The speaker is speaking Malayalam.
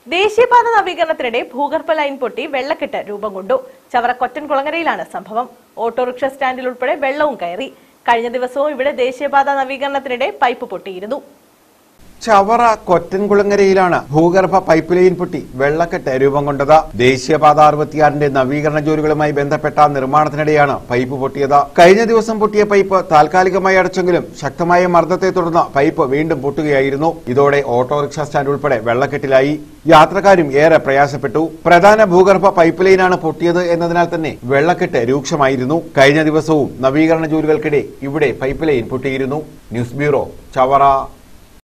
ദേശീയപാത നവീകരണത്തിനിടെ ഭൂഗർഭ ലൈൻ പൊട്ടി വെള്ളക്കെട്ട് രൂപം കൊണ്ടു ചവറ കൊറ്റൻ കുളങ്ങരയിലാണ് സംഭവം ഓട്ടോറിക്ഷ സ്റ്റാൻഡിൽ ഉൾപ്പെടെ വെള്ളവും കയറി കഴിഞ്ഞ ദിവസവും ഇവിടെ ദേശീയപാത നവീകരണത്തിനിടെ പൈപ്പ് പൊട്ടിയിരുന്നു ചവറ കൊറ്റൻകുളങ്ങരയിലാണ് ഭൂഗർഭ പൈപ്പ് ലൈൻ പൊട്ടി വെള്ളക്കെട്ട് രൂപം കൊണ്ടത് ദേശീയപാത അറുപത്തിയാറിന്റെ നവീകരണ ജോലികളുമായി ബന്ധപ്പെട്ട നിർമ്മാണത്തിനിടെയാണ് പൈപ്പ് പൊട്ടിയത് കഴിഞ്ഞ ദിവസം പൊട്ടിയ പൈപ്പ് താൽക്കാലികമായി അടച്ചെങ്കിലും ശക്തമായ മർദ്ദത്തെ തുടർന്ന് പൈപ്പ് വീണ്ടും പൊട്ടുകയായിരുന്നു ഇതോടെ ഓട്ടോറിക്ഷ സ്റ്റാൻഡ് ഉൾപ്പെടെ വെള്ളക്കെട്ടിലായി യാത്രക്കാരും ഏറെ പ്രയാസപ്പെട്ടു പ്രധാന ഭൂഗർഭ പൈപ്പ് ലൈനാണ് പൊട്ടിയത് എന്നതിനാൽ തന്നെ വെള്ളക്കെട്ട് രൂക്ഷമായിരുന്നു കഴിഞ്ഞ ദിവസവും നവീകരണ ജോലികൾക്കിടെ ഇവിടെ പൈപ്പ് ലൈൻ പൊട്ടിയിരുന്നു ന്യൂസ് ബ്യൂറോ ചവറ